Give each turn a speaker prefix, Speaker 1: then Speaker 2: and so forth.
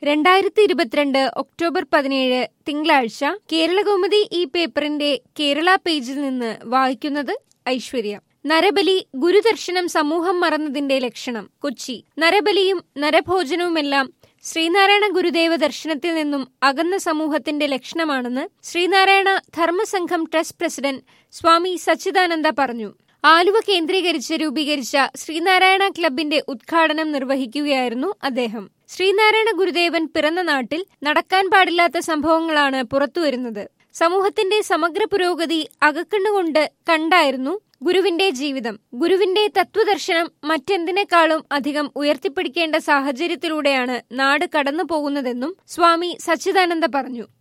Speaker 1: രണ്ടായിരത്തി ഇരുപത്തിരണ്ട് ഒക്ടോബർ പതിനേഴ് തിങ്കളാഴ്ച കേരളകൗമുദി ഈ പേപ്പറിന്റെ കേരള പേജിൽ നിന്ന് വായിക്കുന്നത് ഐശ്വര്യ നരബലി ഗുരുദർശനം സമൂഹം മറന്നതിന്റെ ലക്ഷണം കൊച്ചി നരബലിയും നരഭോജനവുമെല്ലാം ശ്രീനാരായണ ഗുരുദേവ ദർശനത്തിൽ നിന്നും അകന്ന സമൂഹത്തിന്റെ ലക്ഷണമാണെന്ന് ശ്രീനാരായണ ധർമ്മസംഘം ട്രസ്റ്റ് പ്രസിഡന്റ് സ്വാമി സച്ചിദാനന്ദ പറഞ്ഞു ആലുവ കേന്ദ്രീകരിച്ച് രൂപീകരിച്ച ശ്രീനാരായണ ക്ലബിന്റെ ഉദ്ഘാടനം നിർവഹിക്കുകയായിരുന്നു അദ്ദേഹം ശ്രീനാരായണ ഗുരുദേവൻ പിറന്ന നാട്ടിൽ നടക്കാൻ പാടില്ലാത്ത സംഭവങ്ങളാണ് പുറത്തുവരുന്നത് സമൂഹത്തിന്റെ സമഗ്ര പുരോഗതി അകക്കണ്ണുകൊണ്ട് കണ്ടായിരുന്നു ഗുരുവിന്റെ ജീവിതം ഗുരുവിന്റെ തത്വദർശനം മറ്റെന്തിനേക്കാളും അധികം ഉയർത്തിപ്പിടിക്കേണ്ട സാഹചര്യത്തിലൂടെയാണ് നാട് കടന്നു പോകുന്നതെന്നും സ്വാമി സച്ചിദാനന്ദ പറഞ്ഞു